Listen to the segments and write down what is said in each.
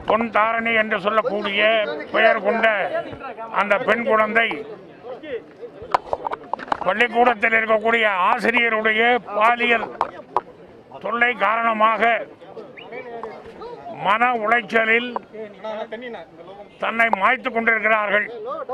பொன் தாரணி என்று சொல்லக்கூடிய பெயர் கொண்ட அந்த பெண் குழந்தை பள்ளிக்கூடத்தில் இருக்கக்கூடிய ஆசிரியருடைய பாலியல் தொல்லை காரணமாக மன உளைச்சலில் தன்னை மாய்த்து கொண்டிருக்கிறார்கள்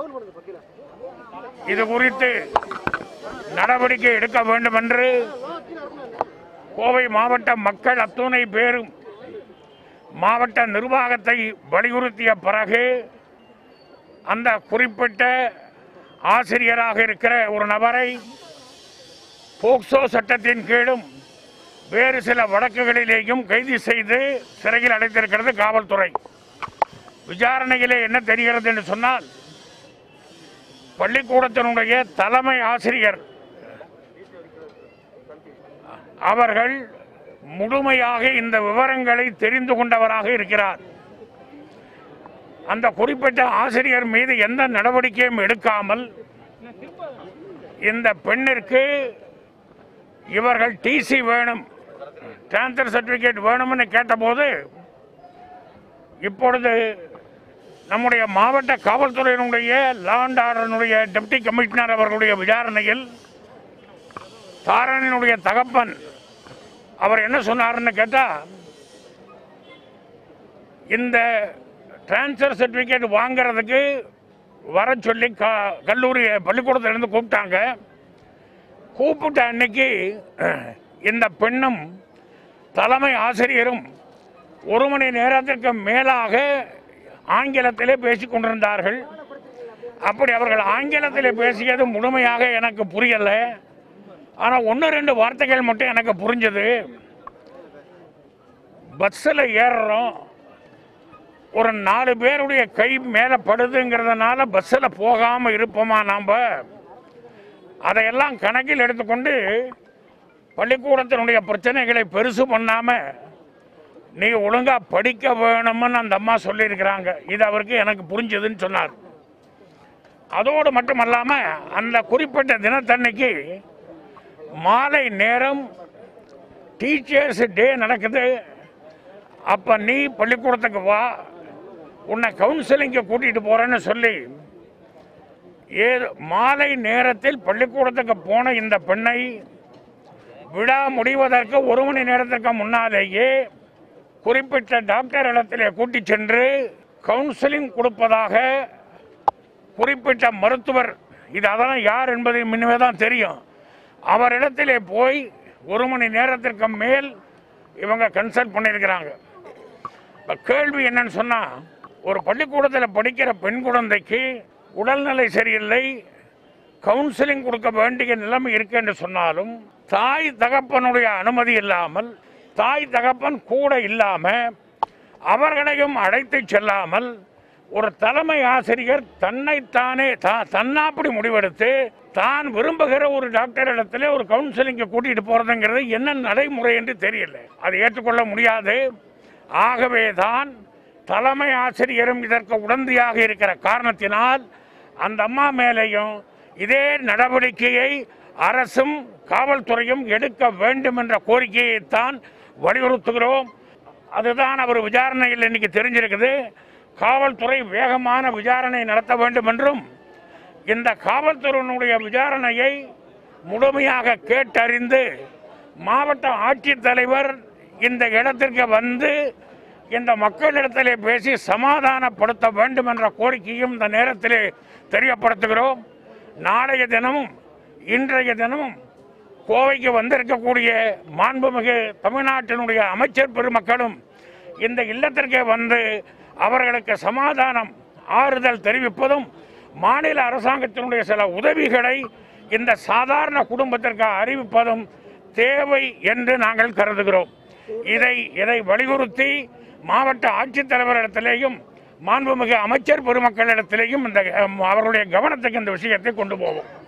இது குறித்து நடவடிக்கை எடுக்க வேண்டும் என்று கோவை மாவட்ட மக்கள் அத்துணை பேரும் மாவட்ட நிர்வாகத்தை வலியுறுத்திய பிறகு அந்த குறிப்பிட்ட ஆசிரியராக இருக்கிற ஒரு நபரை போக்சோ சட்டத்தின் கீழும் வேறு சில வழக்குகளிலேயும் கைது செய்து சிறையில் அடைத்திருக்கிறது காவல்துறை விசாரணையிலே என்ன தெரிகிறது என்று சொன்னால் பள்ளிக்கூடத்தினுடைய தலைமை ஆசிரியர் அவர்கள் முழுமையாக இந்த விவரங்களை தெரிந்து கொண்டவராக இருக்கிறார் அந்த குறிப்பிட்ட ஆசிரியர் மீது எந்த நடவடிக்கையும் எடுக்காமல் இந்த பெண்ணிற்கு இவர்கள் டிசி வேணும் டிரான்ஸ்ஃபர் சர்டிஃபிகேட் வேணும்னு கேட்டபோது இப்பொழுது நம்முடைய மாவட்ட காவல்துறையினுடைய லா அண்ட் ஆர்டரினுடைய டெப்டி கமிஷனர் அவர்களுடைய விசாரணையில் தாரணியினுடைய தகப்பன் அவர் என்ன சொன்னாருன்னு கேட்டால் இந்த டிரான்ஸ்ஃபர் சர்டிஃபிகேட் வாங்குறதுக்கு வர சொல்லி க கல்லூரி பள்ளிக்கூடத்திலேருந்து கூப்பிட்டாங்க கூப்பிட்ட அன்னைக்கு இந்த பெண்ணும் தலைமை ஆசிரியரும் ஒரு மணி நேரத்திற்கு மேலாக ஆங்கிலத்திலே பேசிக் கொண்டிருந்தார்கள் அப்படி அவர்கள் ஆங்கிலத்திலே பேசியது முழுமையாக எனக்கு புரியலை ஆனால் ஒன்று ரெண்டு வார்த்தைகள் மட்டும் எனக்கு புரிஞ்சது பஸ்ஸில் ஏறுறோம் ஒரு நாலு பேருடைய கை மேலே படுதுங்கிறதுனால பஸ்ஸில் போகாமல் இருப்போமா நாம் அதையெல்லாம் கணக்கில் எடுத்துக்கொண்டு பள்ளிக்கூடத்தினுடைய பிரச்சனைகளை பெருசு பண்ணாமல் நீ ஒழுங்காக படிக்க வேணும்னு அந்த அம்மா சொல்லியிருக்கிறாங்க இது அவருக்கு எனக்கு புரிஞ்சதுன்னு சொன்னார் அதோடு மட்டுமல்லாமல் அந்த குறிப்பிட்ட தினத்தன்னைக்கு மாலை நேரம் டீச்சர்ஸ் டே நடக்குது அப்போ நீ பள்ளிக்கூடத்துக்கு வா உன்னை கவுன்சிலிங்க்கு கூட்டிகிட்டு போகிறேன்னு சொல்லி ஏது மாலை நேரத்தில் பள்ளிக்கூடத்துக்கு போன இந்த பெண்ணை விழா முடிவதற்கு ஒரு மணி நேரத்திற்கு முன்னாலேயே குறிப்பிட்ட டாக்டர் இடத்திலே கூட்டி சென்று கவுன்சிலிங் கொடுப்பதாக குறிப்பிட்ட மருத்துவர் இது அதெல்லாம் யார் என்பதை முன்னமே தான் தெரியும் அவரிடத்திலே போய் ஒரு மணி நேரத்திற்கு மேல் இவங்க கன்சல்ட் பண்ணியிருக்கிறாங்க இப்போ கேள்வி என்னன்னு சொன்னால் ஒரு பள்ளிக்கூடத்தில் படிக்கிற பெண் குழந்தைக்கு உடல்நிலை சரியில்லை கவுன்சிலிங் கொடுக்க வேண்டிய நிலைமை இருக்கு என்று சொன்னாலும் தாய் தகப்பனுடைய அனுமதி இல்லாமல் தாய் தகப்பன் கூட இல்லாமல் அவர்களையும் அழைத்து செல்லாமல் ஒரு தலைமை ஆசிரியர் தன்னைத்தானே தா தன்னாப்படி முடிவெடுத்து தான் விரும்புகிற ஒரு டாக்டர் இடத்துல ஒரு கவுன்சிலிங்கை கூட்டிகிட்டு போகிறதுங்கிறது என்ன நடைமுறை என்று தெரியல அதை ஏற்றுக்கொள்ள முடியாது ஆகவே தான் தலைமை ஆசிரியரும் இதற்கு உடந்தையாக இருக்கிற காரணத்தினால் அந்த அம்மா மேலேயும் இதே நடவடிக்கையை அரசும் காவல்துறையும் எடுக்க வேண்டும் என்ற கோரிக்கையைத்தான் வலியுறுத்துகிறோம் அதுதான் அவர் விசாரணையில் இன்னைக்கு தெரிஞ்சிருக்குது காவல்துறை வேகமான விசாரணை நடத்த வேண்டும் என்றும் இந்த காவல்துறையினுடைய விசாரணையை முழுமையாக கேட்டறிந்து மாவட்ட ஆட்சித்தலைவர் இந்த இடத்திற்கு வந்து இந்த மக்களிடத்திலே பேசி சமாதானப்படுத்த வேண்டும் என்ற கோரிக்கையும் இந்த நேரத்திலே தெரியப்படுத்துகிறோம் நாளைய தினமும் இன்றைய தினமும் கோவைக்கு வந்திருக்கக்கூடிய மாண்புமிகு தமிழ்நாட்டினுடைய அமைச்சர் பெருமக்களும் இந்த இல்லத்திற்கே வந்து அவர்களுக்கு சமாதானம் ஆறுதல் தெரிவிப்பதும் மாநில அரசாங்கத்தினுடைய சில உதவிகளை இந்த சாதாரண குடும்பத்திற்கு அறிவிப்பதும் தேவை என்று நாங்கள் கருதுகிறோம் இதை இதை வலியுறுத்தி மாவட்ட ஆட்சித்தலைவரிடத்திலேயும் மாண்புமிகு அமைச்சர் பெருமக்களிடத்திலேயும் இந்த அஹ், அவர்களுடைய கவனத்துக்கு இந்த விஷயத்தை கொண்டு போவோம்